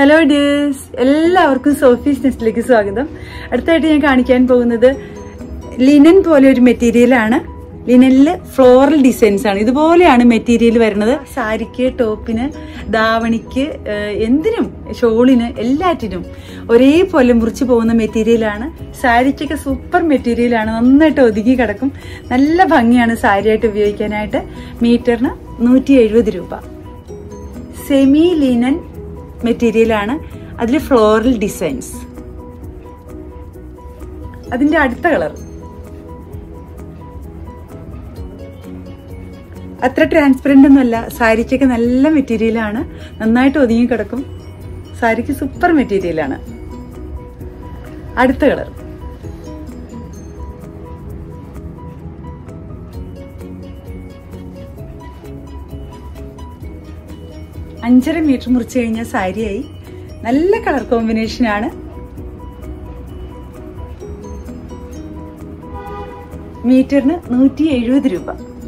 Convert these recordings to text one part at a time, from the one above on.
hello dears എല്ലാവർക്കും Sophie's നെസ്റ്റിലേക്ക് സ്വാഗതം അടുത്തായിട്ട് ഞാൻ കാണിക്കാൻ പോകുന്നത് ലിനൻ പോലെ ഒരു മെറ്റീരിയലാണ് ലിനനില് ഫ്ലോറൽ ഡിസൈൻസ് ആണ് ഇതുപോലെയാണ് മെറ്റീരിയൽ വരുന്നത് സാരിക്ക് ടോപ്പിന് ദാവണിക്ക് ഏഹ്, എന്തിനും ഷോളിന് എല്ലാറ്റിനും ഒരേപോലെ മുറിച്ച് പോകുന്ന മെറ്റീരിയലാണ് സാരിക്കൊക്കെ സൂപ്പർ മെറ്റീരിയലാണ് നന്നായിട്ട് ഒതുങ്ങി കിടക്കും നല്ല ഭംഗിയാണ് സാരിയായിട്ട് ഉപയോഗിക്കാനായിട്ട് മീറ്ററിന് നൂറ്റി എഴുപത് രൂപ സെമി ലിനൻ മെറ്റീരിയലാണ് അതിൽ ഫ്ലോറൽ ഡിസൈൻസ് അതിന്റെ അടുത്ത കളർ അത്ര ട്രാൻസ്പെറന്റ് ഒന്നുമല്ല സാരിക്കൊക്കെ നല്ല മെറ്റീരിയലാണ് നന്നായിട്ട് ഒതുങ്ങി കിടക്കും സാരിക്ക് സൂപ്പർ മെറ്റീരിയലാണ് അടുത്ത കളർ അഞ്ചര മീറ്റർ മുറിച്ച് കഴിഞ്ഞാൽ സാരിയായി നല്ല കളർ കോമ്പിനേഷൻ ആണ് മീറ്ററിന് നൂറ്റി എഴുപത് രൂപ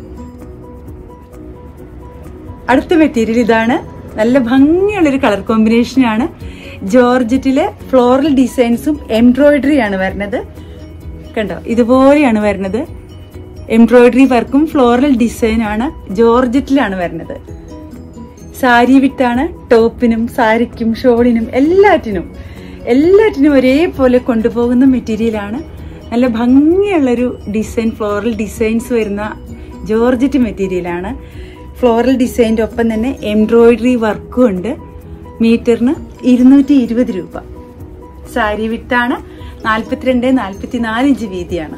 അടുത്ത മെറ്റീരിയൽ ഇതാണ് നല്ല ഭംഗിയുള്ളൊരു കളർ കോമ്പിനേഷൻ ആണ് ജോർജറ്റിലെ ഫ്ലോറൽ ഡിസൈൻസും എംബ്രോയിഡറി ആണ് വരുന്നത് കണ്ടോ ഇതുപോലെയാണ് വരുന്നത് എംബ്രോയിഡറി വർക്കും ഫ്ലോറൽ ഡിസൈൻ ആണ് ജോർജറ്റിലാണ് വരുന്നത് സാരി വിട്ടാണ് ടോപ്പിനും സാരിക്കും ഷോളിനും എല്ലാറ്റിനും എല്ലാറ്റിനും ഒരേപോലെ കൊണ്ടുപോകുന്ന മെറ്റീരിയലാണ് നല്ല ഭംഗിയുള്ളൊരു ഡിസൈൻ ഫ്ലോറൽ ഡിസൈൻസ് വരുന്ന ജോർജറ്റ് മെറ്റീരിയലാണ് ഫ്ലോറൽ ഡിസൈൻ്റെ ഒപ്പം തന്നെ എംബ്രോയിഡറി വർക്കും ഉണ്ട് മീറ്ററിന് ഇരുന്നൂറ്റി ഇരുപത് രൂപ സാരി വിട്ടാണ് നാൽപ്പത്തിരണ്ട് നാൽപ്പത്തിനാല് ഇഞ്ച് വീതിയാണ്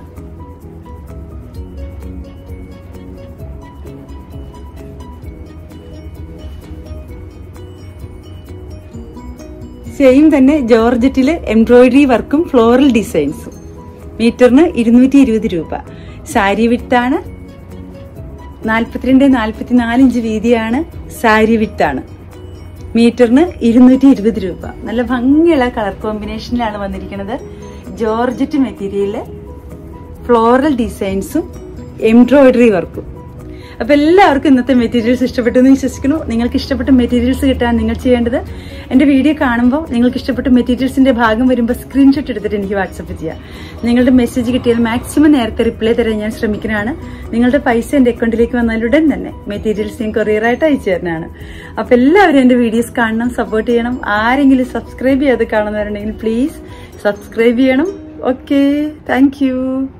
സെയിം തന്നെ ജോർജറ്റില് എംബ്രോയിഡറി വർക്കും ഫ്ലോറൽ ഡിസൈൻസും മീറ്ററിന് ഇരുന്നൂറ്റി ഇരുപത് രൂപ സാരി വിട്ടാണ് നാൽപ്പത്തിരണ്ട് നാൽപ്പത്തിനാല് ഇഞ്ച് വീതിയാണ് സാരി വിട്ടാണ് മീറ്ററിന് ഇരുന്നൂറ്റി ഇരുപത് രൂപ നല്ല ഭംഗിയുള്ള കളർ കോമ്പിനേഷനിലാണ് വന്നിരിക്കുന്നത് ജോർജറ്റ് മെറ്റീരിയല് ഫ്ലോറൽ ഡിസൈൻസും എംബ്രോയിഡറി വർക്കും അപ്പൊ എല്ലാവർക്കും ഇന്നത്തെ മെറ്റീരിയൽസ് ഇഷ്ടപ്പെട്ടു എന്ന് വിശ്വസിക്കുന്നു നിങ്ങൾക്ക് ഇഷ്ടപ്പെട്ട മെറ്റീരിയൽസ് കിട്ടാൻ നിങ്ങൾ ചെയ്യേണ്ടത് എന്റെ വീഡിയോ കാണുമ്പോൾ നിങ്ങൾക്ക് ഇഷ്ടപ്പെട്ട മെറ്റീരിയൽസിന്റെ ഭാഗം വരുമ്പോൾ സ്ക്രീൻഷോട്ട് എടുത്തിട്ട് എനിക്ക് വാട്സപ്പ് ചെയ്യാം നിങ്ങളുടെ മെസ്സേജ് കിട്ടിയാൽ മാക്സിമം നേരത്തെ റിപ്ലൈ തരാൻ ഞാൻ ശ്രമിക്കുന്നതാണ് നിങ്ങളുടെ പൈസ എന്റെ അക്കൗണ്ടിലേക്ക് വന്നാലുടൻ തന്നെ മെറ്റീരിയൽസ് ഞാൻ കൊറിയറായിട്ട് അയച്ചു തരുന്നതാണ് അപ്പൊ എല്ലാവരും എന്റെ വീഡിയോസ് കാണണം സപ്പോർട്ട് ചെയ്യണം ആരെങ്കിലും സബ്സ്ക്രൈബ് ചെയ്യാതെ കാണുന്നവരുണ്ടെങ്കിൽ പ്ലീസ് സബ്സ്ക്രൈബ് ചെയ്യണം ഓക്കെ താങ്ക്